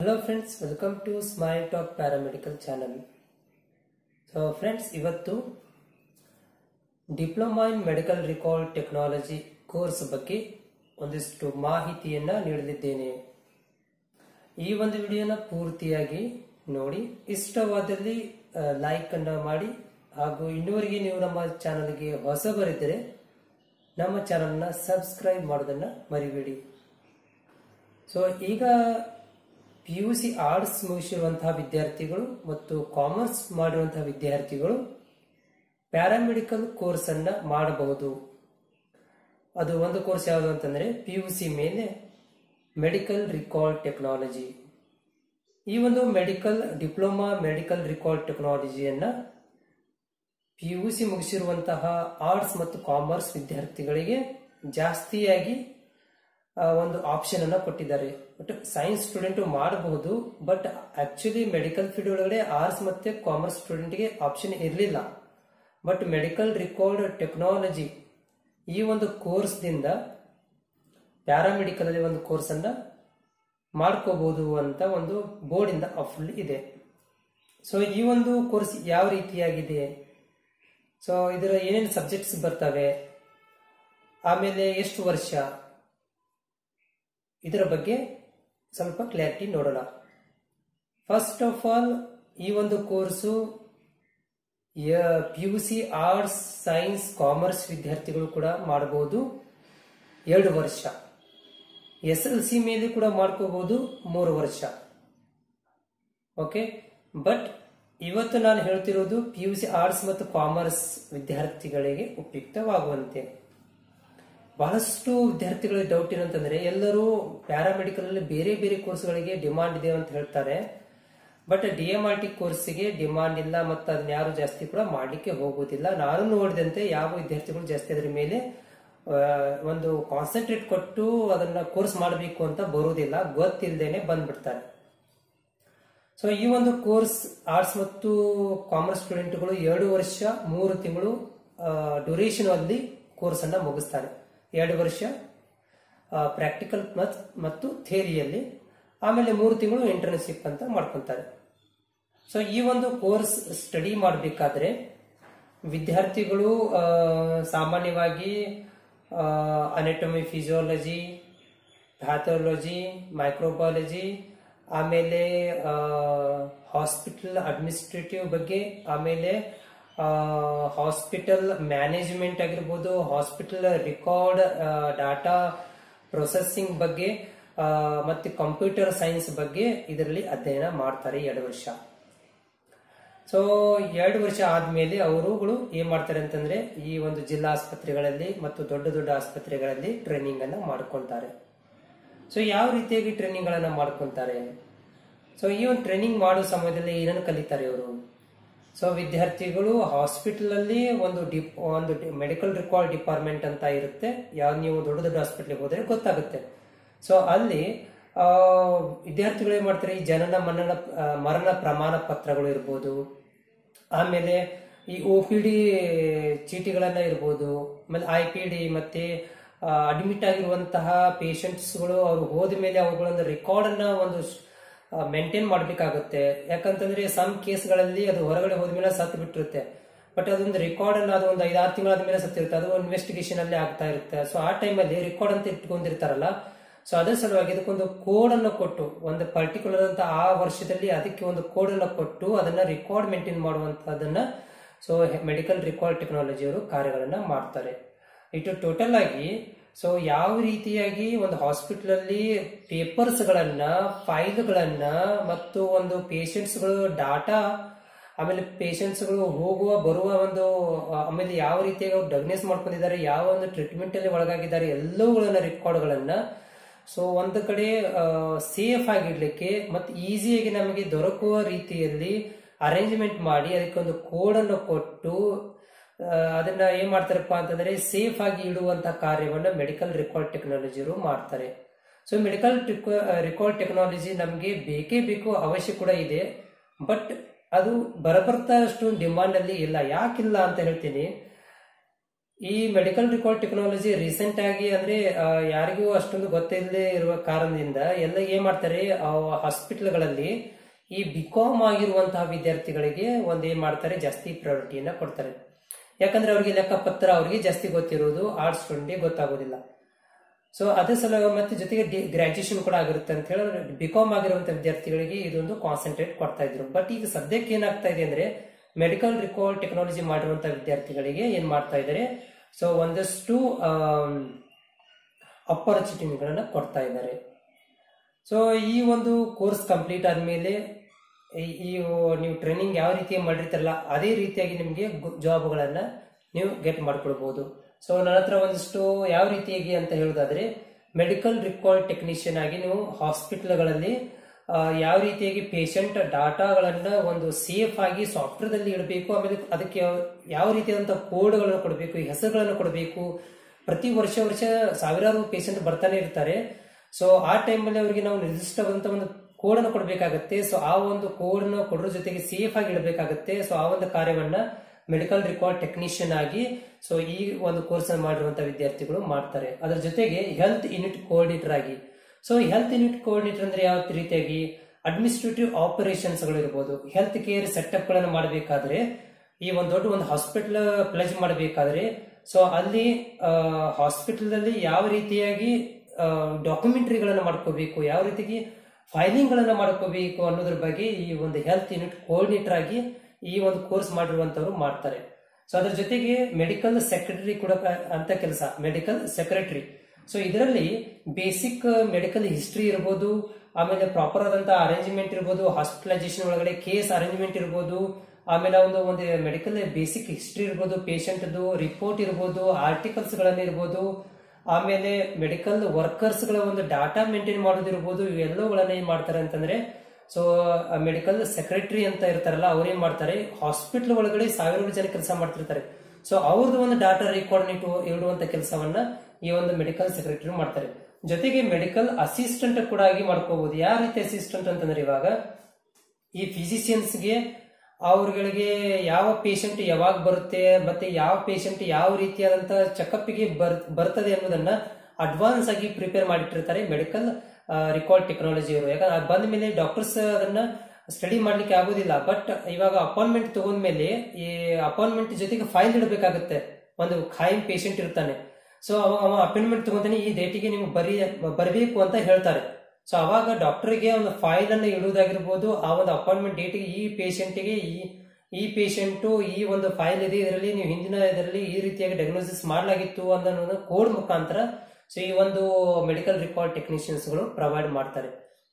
hello friends welcome to Smile Talk paramedical channel so friends ಇವತ್ತು diploma in medical record technology course ಬಗ್ಗೆ ಒಂದಿಷ್ಟು ಮಾಹಿತಿಯನ್ನ ನೀಡಲಿದ್ದೇನೆ ಈ ಒಂದು ವಿಡಿಯೋನ ಪೂರ್ತಿಯಾಗಿ ನೋಡಿ ಇಷ್ಟವಾದಲ್ಲಿ ಲೈಕ್ ಅನ್ನ ಮಾಡಿ ಹಾಗೂ ಇನ್ನುವರೆಗೆ ನೀವು ನಮ್ಮ ಚಾನಲ್ಗೆ ಹೊಸಬರಿದ್ದರೆ ನಮ್ಮ ಚಾನಲ್ನ ಸಬ್ಸ್ಕ್ರೈಬ್ ಮಾಡೋದನ್ನ ಮರಿಬೇಡಿ ಸೊ ಈಗ ಪಿ ಯು ಸಿ ಆರ್ಟ್ಸ್ ಮುಗಿಸಿರುವಂತಹ ವಿದ್ಯಾರ್ಥಿಗಳು ಮತ್ತು ಕಾಮರ್ಸ್ ಮಾಡಿರುವಂತಹ ವಿದ್ಯಾರ್ಥಿಗಳು ಪ್ಯಾರಾಮೆಡಿಕಲ್ ಕೋರ್ಸ್ ಅನ್ನ ಮಾಡಬಹುದು ಅದು ಒಂದು ಕೋರ್ಸ್ ಯಾವುದು ಅಂತಂದ್ರೆ ಪಿ ಯು ಸಿ ಮೇಲೆ ಮೆಡಿಕಲ್ ರಿಕಾರ್ಡ್ ಟೆಕ್ನಾಲಜಿ ಈ ಒಂದು ಮೆಡಿಕಲ್ ಡಿಪ್ಲೊಮಾ ಮೆಡಿಕಲ್ ರಿಕಾರ್ಡ್ ಟೆಕ್ನಾಲಜಿಯನ್ನ ಪಿ ಯು ಸಿ ಮುಗಿಸಿರುವಂತಹ ಆರ್ಟ್ಸ್ ಮತ್ತು ಕಾಮರ್ಸ್ ವಿದ್ಯಾರ್ಥಿಗಳಿಗೆ ಜಾಸ್ತಿಯಾಗಿ ಆ, ಒಂದು ಆಪ್ಷನ್ ಅನ್ನ ಕೊಟ್ಟಿದ್ದಾರೆ ಬಟ್ ಸೈನ್ಸ್ ಸ್ಟೂಡೆಂಟ್ ಮಾಡಬಹುದು ಬಟ್ ಆಕ್ಚುಲಿ ಮೆಡಿಕಲ್ ಫೀಲ್ಡ್ ಒಳಗಡೆ ಆರ್ಟ್ಸ್ ಮತ್ತೆ ಕಾಮರ್ಸ್ ಸ್ಟೂಡೆಂಟ್ಗೆ ಆಪ್ಷನ್ ಇರಲಿಲ್ಲ ಬಟ್ ಮೆಡಿಕಲ್ ರಿಕಾರ್ಡ್ ಟೆಕ್ನಾಲಜಿ ಈ ಒಂದು ಕೋರ್ಸ್ದಿಂದ ಪ್ಯಾರಾಮೆಡಿಕಲ್ ಅಲ್ಲಿ ಒಂದು ಕೋರ್ಸ್ ಅನ್ನ ಮಾಡ್ಕೋಬಹುದು ಅಂತ ಒಂದು ಬೋರ್ಡ್ ಇಂದ ಆಫರ್ ಇದೆ ಸೊ ಈ ಒಂದು ಕೋರ್ಸ್ ಯಾವ ರೀತಿಯಾಗಿದೆ ಸೊ ಇದರ ಏನೇನು ಸಬ್ಜೆಕ್ಟ್ಸ್ ಬರ್ತವೆ ಆಮೇಲೆ ಎಷ್ಟು ವರ್ಷ ಇದರ ಬಗ್ಗೆ ಸ್ವಲ್ಪ ಕ್ಲಾರಿಟಿ ನೋಡೋಣ ಫಸ್ಟ್ ಆಫ್ ಆಲ್ ಈ ಒಂದು course P U C arts science commerce ವಿದ್ಯಾರ್ಥಿಗಳು ಕೂಡ ಮಾಡಬಹುದು ಎರಡು ವರ್ಷ ಎಸ್ ಎಲ್ ಸಿ ಮೇಲೆ ಕೂಡ ಮಾಡ್ಕೋಬಹುದು ಮೂರು ವರ್ಷ ಓಕೆ ಬಟ್ ಇವತ್ತು ನಾನು ಹೇಳ್ತಿರೋದು ಪಿ ಯು ಸಿ ಆರ್ಟ್ಸ್ ಮತ್ತು ಕಾಮರ್ಸ್ ವಿದ್ಯಾರ್ಥಿಗಳಿಗೆ ಉಪಯುಕ್ತವಾಗುವಂತೆ ಬಹಳಷ್ಟು ವಿದ್ಯಾರ್ಥಿಗಳಿಗೆ ಡೌಟ್ ಏನಂತಂದ್ರೆ ಎಲ್ಲರೂ ಪ್ಯಾರಾಮೆಡಿಕಲ್ ಅಲ್ಲಿ ಬೇರೆ ಬೇರೆ ಕೋರ್ಸ್ಗಳಿಗೆ ಡಿಮಾಂಡ್ ಇದೆ ಅಂತ ಹೇಳ್ತಾರೆ but D M R T ಕೋರ್ಸ್ಗೆ ಡಿಮಾಂಡ್ ಇಲ್ಲ ಮತ್ತು ಅದನ್ನ ಯಾರು ಜಾಸ್ತಿ ಕೂಡ ಮಾಡಲಿಕ್ಕೆ ಹೋಗುವುದಿಲ್ಲ ನಾನು ನೋಡಿದಂತೆ ಯಾವ ವಿದ್ಯಾರ್ಥಿಗಳು ಜಾಸ್ತಿ ಅದರ ಮೇಲೆ ಆ, ಒಂದು ಕಾನ್ಸಂಟ್ರೇಟ್ ಕೊಟ್ಟು ಅದನ್ನ ಕೋರ್ಸ್ ಮಾಡಬೇಕು ಅಂತ ಬರುವುದಿಲ್ಲ ಗೊತ್ತಿಲ್ಲದೇನೆ ಬಂದ್ಬಿಡ್ತಾರೆ ಸೊ ಈ ಒಂದು ಕೋರ್ಸ್ ಆರ್ಟ್ಸ್ ಮತ್ತು ಕಾಮರ್ಸ್ ಸ್ಟೂಡೆಂಟ್ಗಳು ಎರಡು ವರ್ಷ ಮೂರು ತಿಂಗಳು ಡ್ಯೂರೇಷನ್ ಅಲ್ಲಿ ಕೋರ್ಸ್ ಅನ್ನ ಮುಗಿಸ್ತಾರೆ ಎರಡು ವರ್ಷ ಪ್ರಾಕ್ಟಿಕಲ್ ಮತ್ತು ಥಿಯರಿಯಲ್ಲಿ ಆಮೇಲೆ ಮೂರು ತಿಂಗಳು ಇಂಟರ್ನ್ಶಿಪ್ ಅಂತ ಮಾಡ್ಕೊಂತಾರೆ ಸೊ ಈ ಒಂದು ಕೋರ್ಸ್ ಸ್ಟಡಿ ಮಾಡಬೇಕಾದ್ರೆ ವಿದ್ಯಾರ್ಥಿಗಳು ಆ, ಸಾಮಾನ್ಯವಾಗಿ ಅನೆಟೊಮಿ ಫಿಸಿಯಾಲಜಿ ಪ್ಯಾಥಾಲಜಿ ಮೈಕ್ರೋಬಯಾಲಜಿ ಆಮೇಲೆ ಹಾಸ್ಪಿಟಲ್ ಅಡ್ಮಿನಿಸ್ಟ್ರೇಟಿವ್ ಬಗ್ಗೆ ಆಮೇಲೆ ಹಾಸ್ಪಿಟಲ್ ಮ್ಯಾನೇಜ್ಮೆಂಟ್ ಆಗಿರ್ಬೋದು ಹಾಸ್ಪಿಟಲ್ ರಿಕಾರ್ಡ್ ಡಾಟಾ ಪ್ರೊಸೆಸಿಂಗ್ ಬಗ್ಗೆ ಆ, ಮತ್ತೆ ಕಂಪ್ಯೂಟರ್ ಸೈನ್ಸ್ ಬಗ್ಗೆ ಇದರಲ್ಲಿ ಅಧ್ಯಯನ ಮಾಡ್ತಾರೆ ಎರಡು ವರ್ಷ ಸೊ ಎರಡು ವರ್ಷ ಆದ್ಮೇಲೆ ಅವರುಗಳು ಏನ್ ಮಾಡ್ತಾರೆ ಅಂತಂದ್ರೆ ಈ ಒಂದು ಜಿಲ್ಲಾ ಆಸ್ಪತ್ರೆಗಳಲ್ಲಿ ಮತ್ತು ದೊಡ್ಡ ದೊಡ್ಡ ಆಸ್ಪತ್ರೆಗಳಲ್ಲಿ ಟ್ರೈನಿಂಗ್ ಅನ್ನ ಮಾಡ್ಕೊಂತಾರೆ ಸೊ ಯಾವ ರೀತಿಯಾಗಿ ಟ್ರೈನಿಂಗ್ ಗಳನ್ನ ಮಾಡ್ಕೊಂತಾರೆ ಸೊ ಈ ಒಂದು ಟ್ರೈನಿಂಗ್ ಮಾಡೋ ಸಮಯದಲ್ಲಿ ಏನನ್ನು ಕಲಿತಾರೆ ಇವರು ಸೊ ವಿದ್ಯಾರ್ಥಿಗಳು ಹಾಸ್ಪಿಟಲ್ ಅಲ್ಲಿ ಒಂದು ಡಿಪ್ ಒಂದು ಮೆಡಿಕಲ್ ರಿಕಾರ್ಡ್ ಡಿಪಾರ್ಟ್ಮೆಂಟ್ ಅಂತ ಇರುತ್ತೆ ಯಾವ ನೀವು ದೊಡ್ಡ ದೊಡ್ಡ ಹಾಸ್ಪಿಟ್ಲಿಗೆ ಹೋದ್ರೆ ಗೊತ್ತಾಗುತ್ತೆ ಸೊ ಅಲ್ಲಿ ಆ, ವಿದ್ಯಾರ್ಥಿಗಳು ಏನ್ ಮಾಡ್ತಾರೆ ಈ ಜನನ ಮರಣ ಆ, ಮರಣ ಪ್ರಮಾಣ ಪತ್ರಗಳು ಇರ್ಬೋದು ಆಮೇಲೆ ಈ ಒ ಪಿ ಡಿ ಚೀಟಿಗಳನ್ನ ಇರ್ಬೋದು ಆಮೇಲೆ ಐ ಪಿ ಡಿ ಮತ್ತೆ ಅಡ್ಮಿಟ್ ಆಗಿರುವಂತಹ ಪೇಷಂಟ್ಸ್ಗಳು ಅವ್ರು ಹೋದ ಮೇಲೆ ಅವುಗಳನ್ನ ರೆಕಾರ್ಡ್ ಅನ್ನ ಒಂದು ಮೇಂಟೈನ್ ಮಾಡಬೇಕಾಗುತ್ತೆ ಯಾಕಂತಂದ್ರೆ ಸಮ್ ಕೇಸ್ಗಳಲ್ಲಿ ಅದು ಹೊರಗಡೆ ಹೋದ್ಮೇಲೆ ಸತ್ತು ಬಿಟ್ಟಿರುತ್ತೆ ಬಟ್ ಅದೊಂದು ರೆಕಾರ್ಡ್ ಅನ್ನ ಅದು ಒಂದು ಐದಾರು ತಿಂಗಳಾದ ಮೇಲೆ ಸತ್ತಿರುತ್ತೆ ಅದು ಇನ್ವೆಸ್ಟಿಗೇಷನ್ ಅಲ್ಲಿ ಆಗ್ತಾ ಇರುತ್ತೆ ಸೊ ಆ ಟೈಮಲ್ಲಿ ರೆಕಾರ್ಡ್ ಅಂತ ಇಟ್ಕೊಂಡಿರ್ತಾರಲ್ಲ ಸೊ ಅದರ ಸಲುವಾಗಿ ಇದಕ್ಕೊಂದು ಕೋಡ್ ಅನ್ನು ಕೊಟ್ಟು ಒಂದು ಪರ್ಟಿಕ್ಯುಲರ್ ಅಂತ ಆ ವರ್ಷದಲ್ಲಿ ಅದಕ್ಕೆ ಒಂದು ಕೋಡ್ ಅನ್ನು ಕೊಟ್ಟು ಅದನ್ನ ರೆಕಾರ್ಡ್ ಮೇಂಟೈನ್ ಮಾಡುವಂತದನ್ನ ಸೊ ಮೆಡಿಕಲ್ ರಿಕಾರ್ಡ್ ಟೆಕ್ನಾಲಜಿ ಅವರು ಕಾರ್ಯಗಳನ್ನ ಮಾಡ್ತಾರೆ ಇಟ್ಟು ಟೋಟಲ್ ಆಗಿ ಸೊ ಯಾವ ರೀತಿಯಾಗಿ ಒಂದು ಹಾಸ್ಪಿಟಲ್ ಅಲ್ಲಿ ಪೇಪರ್ಸ್ ಗಳನ್ನ ಫೈಲ್ಗಳನ್ನ ಮತ್ತು ಒಂದು patients ಗಳು ಡಾಟಾ ಆಮೇಲೆ patients ಗಳು ಹೋಗುವ ಬರುವ ಒಂದು ಆ, ಆಮೇಲೆ ಯಾವ ರೀತಿಯಾಗಿ ಅವ್ರು ಡಗ್ನೆಸ್ ಮಾಡ್ಕೊಂಡಿದ್ದಾರೆ ಯಾವ ಒಂದು ಟ್ರೀಟ್ಮೆಂಟ್ ಅಲ್ಲಿ ಒಳಗಾಗಿದ್ದಾರೆ ಎಲ್ಲವುಗಳನ್ನ ರೆಕಾರ್ಡ್ಗಳನ್ನ ಸೊ ಒಂದು ಕಡೆ ಸೇಫ್ ಆಗಿಡ್ಲಿಕ್ಕೆ ಮತ್ತು ಈಸಿಯಾಗಿ ನಮಗೆ ದೊರಕುವ ರೀತಿಯಲ್ಲಿ ಅರೇಂಜ್ಮೆಂಟ್ ಮಾಡಿ ಅದಕ್ಕೆ ಒಂದು ಕೋಡ್ ಅನ್ನು ಕೊಟ್ಟು ಆ, ಅದನ್ನ ಏನ್ ಮಾಡ್ತಾರಪ್ಪ ಅಂತಂದ್ರೆ ಸೇಫ್ ಆಗಿ ಇಡುವಂತಹ ಕಾರ್ಯವನ್ನ ಮೆಡಿಕಲ್ ರೆಕಾರ್ಡ್ ಟೆಕ್ನಾಲಜಿಯವರು ಮಾಡ್ತಾರೆ ಸೊ ಮೆಡಿಕಲ್ ರೆಕಾರ್ಡ್ ಟೆಕ್ನಾಲಜಿ ನಮಗೆ ಬೇಕೇ ಬೇಕು ಅವಶ್ಯ ಕೂಡ ಇದೆ ಬಟ್ ಅದು ಬರಬರ್ತಾ ಅಷ್ಟು ಡಿಮಾಂಡ್ ಅಲ್ಲಿ ಇಲ್ಲ ಯಾಕಿಲ್ಲ ಅಂತ ಹೇಳ್ತೀನಿ ಈ ಮೆಡಿಕಲ್ ರಿಕಾರ್ಡ್ ಟೆಕ್ನಾಲಜಿ ರೀಸೆಂಟ್ ಆಗಿ ಅಂದ್ರೆ ಆ, ಯಾರಿಗೂ ಅಷ್ಟೊಂದು ಗೊತ್ತಿಲ್ಲದೆ ಇರುವ ಕಾರಣದಿಂದ ಎಲ್ಲ ಏನ್ ಮಾಡ್ತಾರೆ ಹಾಸ್ಪಿಟಲ್ಗಳಲ್ಲಿ ಈ ಬಿಕಾಮ್ ಆಗಿರುವಂತಹ ವಿದ್ಯಾರ್ಥಿಗಳಿಗೆ ಒಂದ್ ಏನ್ ಮಾಡ್ತಾರೆ ಜಾಸ್ತಿ ಪ್ರಯಾರಿಟಿಯನ್ನ ಕೊಡ್ತಾರೆ ಯಾಕಂದ್ರೆ ಅವ್ರಿಗೆ ಲೆಕ್ಕಪತ್ರ ಅವ್ರಿಗೆ ಜಾಸ್ತಿ ಗೊತ್ತಿರೋದು ಆರ್ಟ್ಸ್ ಸ್ಟೂಡೆಂಟ್ಗೆ ಗೊತ್ತಾಗೋದಿಲ್ಲ ಸೊ ಅದೇ ಸಲ ಮತ್ತೆ ಜೊತೆಗೆ ಗ್ರಾಜುಯೇಷನ್ ಕೂಡ ಆಗಿರುತ್ತೆ ಅಂತ ಹೇಳಿ ಬಿಕಾಮ್ ಆಗಿರುವಂತ ವಿದ್ಯಾರ್ಥಿಗಳಿಗೆ ಇದೊಂದು ಕಾನ್ಸಂಟ್ರೇಟ್ ಕೊಡ್ತಾ ಇದ್ರು ಬಟ್ ಈಗ ಸದ್ಯಕ್ಕೆ ಏನಾಗ್ತಾ ಇದೆ ಅಂದ್ರೆ ಮೆಡಿಕಲ್ ರಿಕಾರ್ಡ್ ಟೆಕ್ನಾಲಜಿ ಮಾಡಿರುವಂತ ವಿದ್ಯಾರ್ಥಿಗಳಿಗೆ ಏನ್ ಮಾಡ್ತಾ ಇದ್ದಾರೆ ಸೊ ಒಂದಷ್ಟು ಅಪರ್ಚುನಿಟಿಗಳನ್ನ ಕೊಡ್ತಾ ಇದ್ದಾರೆ ಸೊ ಈ ಒಂದು ಕೋರ್ಸ್ ಕಂಪ್ಲೀಟ್ ಆದ್ಮೇಲೆ ಈ- ಈ ನೀವು ಟ್ರೈನಿಂಗ್ ಯಾವ ರೀತಿ ಮಾಡಿರ್ತಾರಲ್ಲ ಅದೇ ರೀತಿಯಾಗಿ ನಿಮಗೆ ಜಾಬ್ಗಳನ್ನ ನೀವು ಗೆಟ್ ಮಾಡ್ಕೊಳ್ಬಹುದು ಸೊ ನನ್ನ ಹತ್ರ ಒಂದಿಷ್ಟು ಯಾವ ರೀತಿಯಾಗಿ ಅಂತ ಹೇಳೋದಾದ್ರೆ ಮೆಡಿಕಲ್ ರಿಕಾರ್ಡ್ ಟೆಕ್ನಿಷಿಯನ್ ಆಗಿ ನೀವು ಹಾಸ್ಪಿಟಲ್ಗಳಲ್ಲಿ ಆ, ಯಾವ ರೀತಿಯಾಗಿ ಪೇಷಂಟ್ ಡಾಟಾಗಳನ್ನ ಒಂದು ಸೇಫ್ ಆಗಿ ಸಾಫ್ಟ್ವೇರ್ ದಲ್ಲಿ ಇಡಬೇಕು ಆಮೇಲೆ ಅದಕ್ಕೆ ಯಾವ- ಯಾವ ರೀತಿಯಾದಂತಹ ಕೋಡ್ಗಳನ್ನು ಕೊಡಬೇಕು ಹೆಸರುಗಳನ್ನು ಕೊಡಬೇಕು ಪ್ರತಿ ವರ್ಷ ವರ್ಷ ಸಾವಿರಾರು ಪೇಷಂಟ್ ಬರ್ತಾನೆ ಇರ್ತಾರೆ ಸೊ ಆ ಟೈಮಲ್ಲಿ ಅವರಿಗೆ ನಾವು ನಿರ್ದಿಷ್ಟವಾದಂತಹ ಒಂದು ಕೋಡ್ ಅನ್ನು ಕೊಡಬೇಕಾಗತ್ತೆ ಸೊ ಆ ಒಂದು ಕೋಡ್ ನ ಕೊಡೋದ್ರ ಜೊತೆಗೆ ಸೇಫ್ ಆಗಿ ಇಡಬೇಕಾಗತ್ತೆ ಸೊ ಆ ಒಂದು ಕಾರ್ಯವನ್ನ ಮೆಡಿಕಲ್ ರಿಕಾರ್ಡ್ ಟೆಕ್ನಿಷಿಯನ್ ಆಗಿ ಸೊ ಈ ಒಂದು ಕೋರ್ಸ್ ಅನ್ನು ಮಾಡಿರುವಂತಹ ವಿದ್ಯಾರ್ಥಿಗಳು ಮಾಡ್ತಾರೆ ಅದರ ಜೊತೆಗೆ ಹೆಲ್ತ್ ಯೂನಿಟ್ ಕೋಆರ್ಡಿನೇಟರ್ ಆಗಿ ಸೊ ಹೆಲ್ತ್ ಯೂನಿಟ್ ಕೋಆರ್ಡಿನೇಟರ್ ಅಂದ್ರೆ ಯಾವ ರೀತಿಯಾಗಿ ಅಡ್ಮಿನಿಸ್ಟ್ರೇಟಿವ್ ಆಪರೇಷನ್ಸ್ ಗಳು ಇರಬಹುದು ಹೆಲ್ತ್ ಕೇರ್ ಸೆಟಪ್ ಗಳನ್ನು ಮಾಡಬೇಕಾದ್ರೆ ಈ ಒಂದು ದೊಡ್ಡ ಒಂದು ಹಾಸ್ಪಿಟಲ್ ಪ್ಲೇಸ್ ಮಾಡಬೇಕಾದ್ರೆ ಸೊ ಅಲ್ಲಿ ಹಾಸ್ಪಿಟಲ್ ಅಲ್ಲಿ ಯಾವ ರೀತಿಯಾಗಿ ಡಾಕ್ಯುಮೆಂಟರಿಗಳನ್ನ ಮಾಡ್ಕೋಬೇಕು ಯಾವ ರೀತಿಯಾಗಿ ಫೈಲಿಂಗ್ ಗಳನ್ನ ಮಾಡ್ಕೋಬೇಕು ಅನ್ನೋದ್ರ ಬಗ್ಗೆ ಈ ಒಂದು ಹೆಲ್ತ್ ಯೂನಿಟ್ ಕೋಆರ್ಡಿನೇಟರ್ ಆಗಿ ಈ ಒಂದು ಕೋರ್ಸ್ ಮಾಡಿರುವಂತವ್ರು ಮಾಡ್ತಾರೆ ಸೊ ಅದ್ರ ಜೊತೆಗೆ ಮೆಡಿಕಲ್ ಸೆಕ್ರೆಟರಿ ಕೂಡ ಕ- ಅಂತ ಕೆಲಸ ಮೆಡಿಕಲ್ ಸೆಕ್ರೆಟರಿ ಸೊ ಇದರಲ್ಲಿ ಬೇಸಿಕ್ ಮೆಡಿಕಲ್ ಹಿಸ್ಟ್ರಿ ಇರ್ಬೋದು ಆಮೇಲೆ ಪ್ರಾಪರ್ ಆದಂತಹ ಅರೇಂಜ್ಮೆಂಟ್ ಇರ್ಬೋದು ಹಾಸ್ಪಿಟಲೈಸೇಷನ್ ಒಳಗಡೆ ಕೇಸ್ ಅರೇಂಜ್ಮೆಂಟ್ ಇರ್ಬೋದು ಆಮೇಲೆ ಒಂದು ಒಂದು ಮೆಡಿಕಲ್ ಬೇಸಿಕ್ ಹಿಸ್ಟ್ರಿ ಇರ್ಬೋದು ಪೇಷಂಟ್ ರಿಪೋರ್ಟ್ ಇರ್ಬೋದು ಆರ್ಟಿಕಲ್ಸ್ ಗಳನ್ನ ಇರ್ಬೋದು ಆಮೇಲೆ ಮೆಡಿಕಲ್ ವರ್ಕರ್ಸ್ ಗಳ ಒಂದು ಡಾಟಾ ಮೇಂಟೈನ್ ಮಾಡೋದಿರ್ಬೋದು ಇವೆಲ್ಲವುಗಳನ್ನ ಏನ್ ಮಾಡ್ತಾರೆ ಅಂತಂದ್ರೆ ಸೊ ಮೆಡಿಕಲ್ ಸೆಕ್ರೆಟರಿ ಅಂತ ಇರ್ತಾರಲ್ಲ ಅವ್ರು ಏನ್ ಮಾಡ್ತಾರೆ ಹಾಸ್ಪಿಟಲ್ ಒಳಗಡೆ ಸಾವಿರಾರು ಜನ ಕೆಲಸ ಮಾಡ್ತಿರ್ತಾರೆ ಸೊ ಅವ್ರದ್ದು ಒಂದು ಡಾಟಾ ರೆಕಾರ್ಡ್ ಇಟ್ಟು ಇಡುವಂತ ಕೆಲಸವನ್ನ ಈ ಒಂದು ಮೆಡಿಕಲ್ ಸೆಕ್ರೆಟರಿ ಮಾಡ್ತಾರೆ ಜೊತೆಗೆ ಮೆಡಿಕಲ್ ಅಸಿಸ್ಟೆಂಟ್ ಕೂಡ ಆಗಿ ಮಾಡ್ಕೋಬಹುದು ಯಾವ ರೀತಿ ಅಸಿಸ್ಟೆಂಟ್ ಅಂತಂದ್ರೆ ಇವಾಗ ಈ ಫಿಸಿಷಿಯನ್ಸ್ಗೆ ಅವ್ರಗಳಿಗೆ ಯಾವ ಪೇಷಂಟ್ ಯಾವಾಗ ಬರುತ್ತೆ ಮತ್ತೆ ಯಾವ ಪೇಷಂಟ್ ಯಾವ ರೀತಿಯಾದಂತ ಚೆಕಪ್ಗೆ ಬರ್ ಬರ್ತದೆ ಅನ್ನೋದನ್ನ ಅಡ್ವಾನ್ಸ್ ಆಗಿ ಪ್ರಿಪೇರ್ ಮಾಡಿಟ್ಟಿರ್ತಾರೆ ಮೆಡಿಕಲ್ ರಿಕಾರ್ಡ್ ಟೆಕ್ನಾಲಜಿ ಅವರು ಯಾಕಂದ್ರೆ ಅದ್ ಬಂದ ಮೇಲೆ ಡಾಕ್ಟರ್ಸ್ ಅದನ್ನ ಸ್ಟಡಿ ಮಾಡ್ಲಿಕ್ಕೆ ಆಗೋದಿಲ್ಲ ಬಟ್ ಇವಾಗ ಅಪಾಯಿಂಟ್ಮೆಂಟ್ ತಗೊಂಡ್ಮೇಲೆ ಈ ಅಪಾಯಿಂಟ್ಮೆಂಟ್ ಜೊತೆಗೆ ಫೈಲ್ ಇಡಬೇಕಾಗುತ್ತೆ ಒಂದು ಖಾಯಂ ಪೇಷಂಟ್ ಇರ್ತಾನೆ ಸೊ ಅವ ಅವ ಅಪಾಯಿಂಟ್ಮೆಂಟ್ ತಗೊಂತಾನೆ ಈ ಡೇಟಿಗೆ ನೀವು ಬರೀ ಬರಬೇಕು ಅಂತ ಹೇಳ್ತಾರೆ ಸೊ ಅವಾಗ ಡಾಕ್ಟರ್ಗೆ ಒಂದು ಫೈಲ್ ಅನ್ನು ಇಡುವುದಾಗಿರ್ಬೋದು ಆ ಒಂದು ಅಪಾಯಿಂಟ್ಮೆಂಟ್ ಡೇಟಿಗೆ ಈ ಪೇಷಂಟ್ಗೆ ಈ ಈ ಪೇಷಂಟ್ ಈ ಒಂದು ಫೈಲ್ ಇದೆ ಇದರಲ್ಲಿ ನೀವು ಹಿಂದಿನ ಇದರಲ್ಲಿ ಈ ರೀತಿಯಾಗಿ ಡಯಾಗ್ನೋಸಿಸ್ ಮಾಡಲಾಗಿತ್ತು ಅನ್ನೋ ಕೋಡ್ ಮುಖಾಂತರ ಸೊ ಈ ಒಂದು ಮೆಡಿಕಲ್ ರಿಕಾರ್ಡ್ ಟೆಕ್ನಿಷಿಯನ್ಸ್ ಗಳು ಪ್ರೊವೈಡ್ ಮಾಡ್ತಾರೆ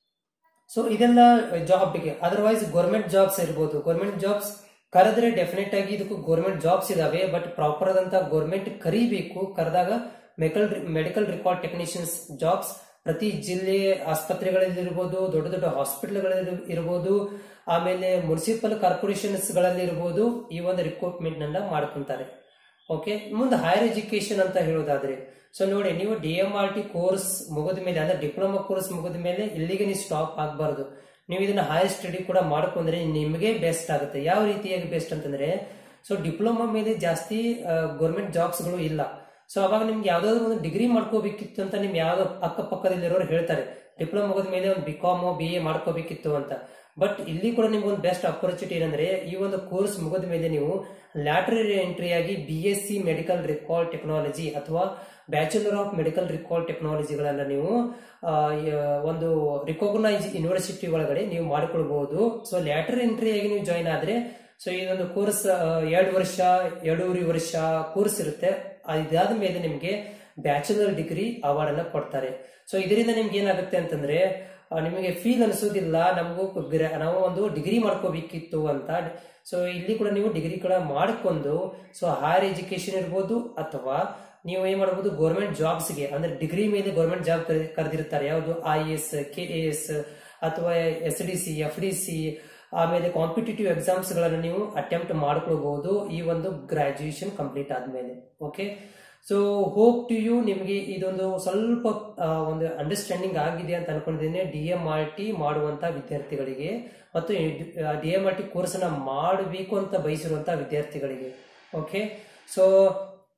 ಸೊ ಇದೆಲ್ಲ ಜಾಬ್ಗೆ ಅದರ್ವೈಸ್ ಗೌರ್ಮೆಂಟ್ ಜಾಬ್ಸ್ ಇರ್ಬೋದು ಗೌರ್ಮೆಂಟ್ ಜಾಬ್ಸ್ ಕರೆದ್ರೆ ಡೆಫಿನೆಟ್ ಆಗಿ ಇದಕ್ಕೂ ಗೌರ್ಮೆಂಟ್ ಜಾಬ್ಸ್ ಇದಾವೆ ಬಟ್ ಪ್ರಾಪರ್ ಆದಂತ ಗೌರ್ಮೆಂಟ್ ಕರಿಬೇಕು ಕರೆದಾಗ medical medical record technicians jobs ಪ್ರತಿ ಜಿಲ್ಲೆ ಆಸ್ಪತ್ರೆಗಳಲ್ಲಿ ಇರ್ಬೋದು ದೊಡ್ಡ ದೊಡ್ಡ ಹಾಸ್ಪಿಟಲ್ಗಳಲ್ಲಿ ಇರ್ಬೋದು ಆಮೇಲೆ ಮುನ್ಸಿಪಲ್ ಕಾರ್ಪೊರೇಷನ್ಸ್ ಗಳಲ್ಲಿ ಇರ್ಬೋದು ಈ ಒಂದು ರಿಕ್ರೂಟ್ಮೆಂಟ್ ನನ್ನ ಮಾಡ್ಕೊಂತಾರೆ ಓಕೆ ಮುಂದೆ ಹೈಯರ್ ಎಜುಕೇಶನ್ ಅಂತ ಹೇಳೋದಾದ್ರೆ ಸೊ ನೋಡಿ ನೀವು D M R T course ಮುಗಿದ ಮೇಲೆ ಅಂದ್ರೆ ಡಿಪ್ಲೊಮಾ ಕೋರ್ಸ್ ಮುಗಿದ ಮೇಲೆ ಇಲ್ಲಿಗೆ ನೀವು ಸ್ಟಾಪ್ ಆಗಬಾರ್ದು ನೀವು ಇದನ್ನ ಹೈಯರ್ ಸ್ಟಡಿ ಕೂಡ ಮಾಡ್ಕೊಂಡ್ರೆ ನಿಮಗೆ ಬೆಸ್ಟ್ ಆಗುತ್ತೆ ಯಾವ ರೀತಿಯಾಗಿ ಬೆಸ್ಟ್ ಅಂತಂದ್ರೆ ಸೊ ಡಿಪ್ಲೊಮಾ ಮೇಲೆ ಜಾಸ್ತಿ ಗೌರ್ಮೆಂಟ್ ಜಾಬ್ಸ್ ಗಳು ಇಲ್ಲ ಸೊ ಅವಾಗ ನಿಮ್ಗೆ ಯಾವ್ದಾದ್ರು ಒಂದು ಡಿಗ್ರಿ ಮಾಡ್ಕೋಬೇಕಿತ್ತು ಅಂತ ನಿಮ್ ಯಾವ್ದೋ ಅಕ್ಕಪಕ್ಕದಲ್ಲಿರೋರು ಹೇಳ್ತಾರೆ ಡಿಪ್ಲೊಮಾ ಮುಗಿದ ಮೇಲೆ ಒಂದು ಬಿ ಕಾಮ್ ಬಿ ಎ ಮಾಡ್ಕೋಬೇಕಿತ್ತು ಅಂತ ಬಟ್ ಇಲ್ಲಿ ಕೂಡ ನಿಮ್ಗೆ ಒಂದು ಬೆಸ್ಟ್ ಅಪರ್ಚುನಿಟಿ ಏನಂದ್ರೆ ಈ ಒಂದು ಕೋರ್ಸ್ ಮುಗಿದ ಮೇಲೆ ನೀವು ಲ್ಯಾಟ್ರರಿ ಎಂಟ್ರಿ ಆಗಿ B S C medical record technology ಅಥವಾ ಬ್ಯಾಚುಲರ್ ಆಫ್ ಮೆಡಿಕಲ್ ರಿಕಾರ್ಡ್ ಟೆಕ್ನಾಲಜಿಗಳನ್ನ ನೀವು ಆ, ಯ- ಒಂದು ರಿಕಾಗ್ನೈಸ್ ಯೂನಿವರ್ಸಿಟಿ ಒಳಗಡೆ ನೀವು ಮಾಡಿಕೊಳ್ಬಹುದು ಸೊ ಲ್ಯಾಟರ್ ಎಂಟ್ರಿ ಆಗಿ ನೀವು ಜಾಯಿನ್ ಆದ್ರೆ ಸೊ ಇದೊಂದು ಕೋರ್ಸ್ ಎರಡು ವರ್ಷ ಎರಡೂವರೆ ವರ್ಷ ಕೋರ್ಸ್ ಇರುತ್ತೆ ಆ, ಇದಾದ ಮೇಲೆ ನಿಮ್ಗೆ ಬ್ಯಾಚುಲರ್ ಡಿಗ್ರಿ ಅವಾರ್ಡ್ ಅನ್ನ ಕೊಡ್ತಾರೆ ಸೊ ಇದರಿಂದ ನಿಮ್ಗೆ ಏನಾಗುತ್ತೆ ಅಂತಂದ್ರೆ ಆ, ನಿಮಗೆ ಫೀಲ್ ಅನಿಸೋದಿಲ್ಲ ನಮಗೂ ಗ್ರ- ನಾವು ಒಂದು ಡಿಗ್ರಿ ಮಾಡ್ಕೋಬೇಕಿತ್ತು ಅಂತ ಸೊ ಇಲ್ಲಿ ಕೂಡ ನೀವು ಡಿಗ್ರಿ ಕೂಡ ಮಾಡ್ಕೊಂಡು ಸೊ ಹೈಯರ್ ಎಜುಕೇಶನ್ ಇರ್ಬೋದು ಅಥವಾ ನೀವು ಏನ್ ಮಾಡಬಹುದು ಗೌರ್ಮೆಂಟ್ ಜಾಬ್ಸ್ಗೆ ಅಂದ್ರೆ ಡಿಗ್ರಿ ಮೇಲೆ ಗೌರ್ಮೆಂಟ್ ಜಾಬ್ ಕರೆದಿರ್ತಾರೆ ಯಾವುದು ಐ ಎಸ್ ಕೆ ಎಸ್ ಅಥವಾ S D C F D C ಆಮೇಲೆ ಕಾಂಪಿಟೇಟಿವ್ ಎಕ್ಸಾಮ್ಸ್ ಗಳನ್ನ ನೀವು ಅಟೆಂಪ್ಟ್ ಮಾಡ್ಕೊಳ್ಬಹುದು ಈ ಒಂದು ಗ್ರಾಜುಯೇಷನ್ ಕಂಪ್ಲೀಟ್ ಆದ್ಮೇಲೆ okay so hope to you ನಿಮಗೆ ಇದೊಂದು ಸ್ವಲ್ಪ ಆ, ಒಂದು ಅಂಡರ್ಸ್ಟ್ಯಾಂಡಿಂಗ್ ಆಗಿದೆ ಅಂತ ಅನ್ಕೊಂಡಿದ್ದೀನಿ ಡಿ ಎಂ ಆರ್ ಟಿ ಮಾಡುವಂತ ವಿದ್ಯಾರ್ಥಿಗಳಿಗೆ ಮತ್ತು D M R T course ಅನ್ನ ಮಾಡಬೇಕು ಅಂತ ಬಯಸಿರುವಂತ ವಿದ್ಯಾರ್ಥಿಗಳಿಗೆ ಓಕೆ ಸೊ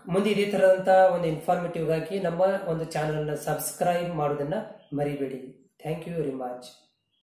ಮುಂದೆ ಇದೇ ತರದಂತ ಒಂದು ಇನ್ಫಾರ್ಮೇಟಿವ್ ಆಗಿ ನಮ್ಮ ಒಂದು ಚಾನಲ್ ಅನ್ನ ಸಬ್ಸ್ಕ್ರೈಬ್ ಮಾಡೋದನ್ನ ಮರಿಬೇಡಿ ಥ್ಯಾಂಕ್ ಯು ವೆರಿ ಮಚ್